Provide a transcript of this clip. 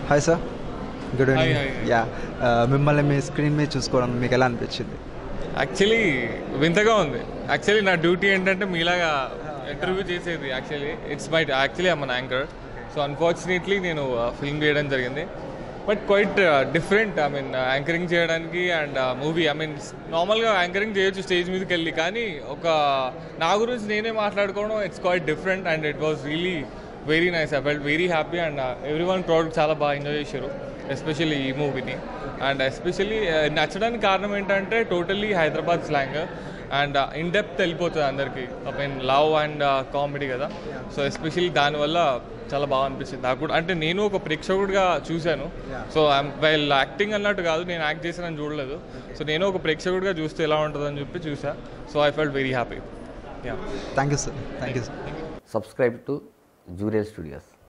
Hi sir good Hi, evening hi, hi. Yeah మిమ్మల్ని మీ screen మీద చూసుకోవడం మీకు ఎలా అనిపించింది యాక్చువల్లీ వింతగా ఉంది యాక్చువల్లీ నా డ్యూటీ ఏంటంటే మీలాగా ఇంటర్వ్యూ చేసేది యాక్చువల్లీ ఇట్స్ మై యాక్చువల్లీ అమ్మన్ యాంకర్ సో అన్ఫార్చునేట్లీ నేను ఫిల్మ్ చేయడం జరిగింది but quite different I mean anchoring చేయడానికి అండ్ మూవీ ఐ మీన్ నార్మల్గా యాంకరింగ్ చేయొచ్చు స్టేజ్ మీదకి వెళ్ళి కానీ ఒక నా గురించి నేనే మాట్లాడుకోవడం it's quite different and it was really very nice I felt very happy and everyone crowd చాలా బాగా ఎంజాయ్ చేశారు ఎస్పెషల్లీ ఈ మూవీని అండ్ ఎస్పెషల్లీ నచ్చడానికి కారణం ఏంటంటే totally Hyderabad slang and in depth వెళ్ళిపోతుంది అందరికీ I mean love and comedy కదా సో ఎస్పెషల్లీ దానివల్ల చాలా బాగా అనిపించింది నాకు కూడా అంటే నేను ఒక ప్రేక్షకుడిగా చూశాను సో ఐమ్ వెల్ యాక్టింగ్ అన్నట్టు కాదు నేను యాక్ట్ చేసానని చూడలేదు సో నేను ఒక ప్రేక్షకుడిగా చూస్తే ఎలా ఉంటుందని చెప్పి చూసా so I felt very happy yeah thank you sir thank you sir subscribe to Jurel Studios.